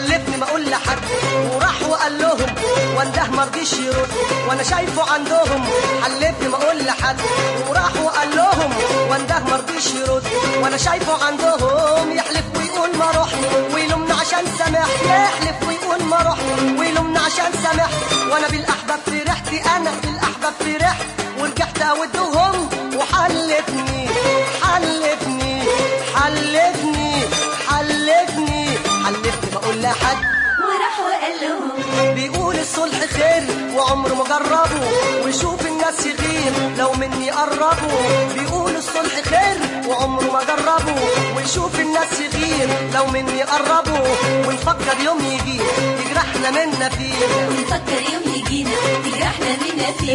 حلفني ما اقول لحد وراح وقال لهم وانده ما رضيش يرد وانا شايفه عندهم حلفني ما اقول لحد وراح وقال لهم وانده ما رضيش يرد وانا شايفه عندهم يحلف ويقول ما رحت ويلومني عشان سامحت يحلف ويقول ما رحت ويلومني عشان سامحت وانا بالاحباب فرحت انا بالاحباب فرحت ورجعت اودهم وحلفني حلفني حلفني حلفني حلفني بقول لحد وراح وقال لهم بيقول الصلح خير وعمره ما جربه ويشوف الناس يغير لو مني قربوا بيقول الصلح خير وعمره ما جربه ويشوف الناس يغير لو مني قربوا ونفكر يوم يجي يجرحنا منا فيه ونفكر يوم يجينا يجرحنا منا فينا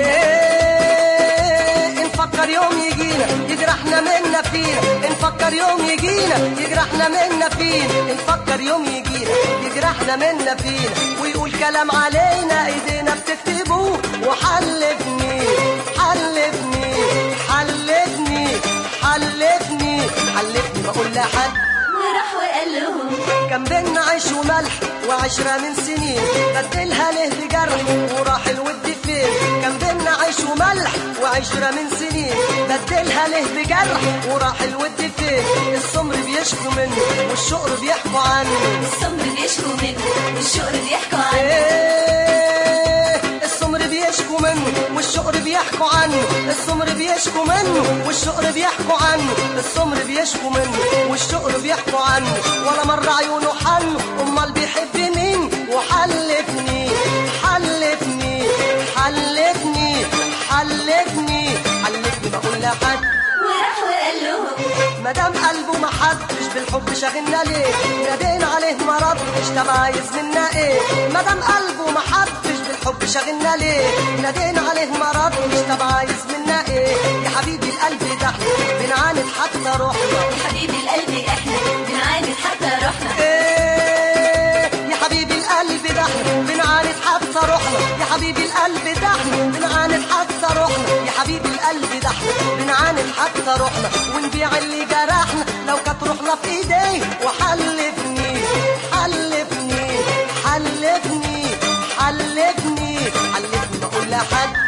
إيه نفكر يوم يجينا يجرحنا منا فينا نفكر يوم يجينا يجرحنا منا فينا نفكر يوم يجينا يجرحنا منا فينا ويقول كلام علينا ايدينا بتكتبه وحلفني حلفني حلفني حلفني حلفني بقول لحد وراح وقال لهم كان بينا عيش وملح وعشرة من سنين بدلها له بجرح وراح الود فين كان بينا عيش وملح وعشرة من سنين بدلها له بجرح وراح الود فين السمر بيشكوا منه والشقر بيحكوا عنه السمر بيشكوا منه والشقر بيحكوا عنه إيه السمر بيشكوا منه والشقر بيحكوا عنه السمر بيشكوا منه والشقر بيحكوا عنه السمر بيشكوا منه والشقر بيحكوا عنه ولا مرة عيونه حن امال بيحب مين وحلفني حلفني حلفني حلفني حلفني بقول لحد وراح وقال لهم مدام قلبه ما حدش بالحب شاغلنا ليه نادينا عليه ما ردش طب عايز منا ايه مدام قلبه ما حدش بالحب شاغلنا ليه نادينا عليه ما ردش طب عايز منا ايه يا حبيبي القلب ده احنا بنعاند حتى روحنا يا حبيبي القلب احنا بنعاند حتى روحنا ايه يا حبيبي القلب ده احنا بنعاند حتى روحنا يا حبيبي القلب ده احنا بنعاند حتى روحنا يا حبيبي القلب ده احنا بنعاند حتى روحنا ونبيع اللي جرحنا لو كانت روحنا في ايديه وحلفني حلفني حلفني حلفني حلفني بقول لحد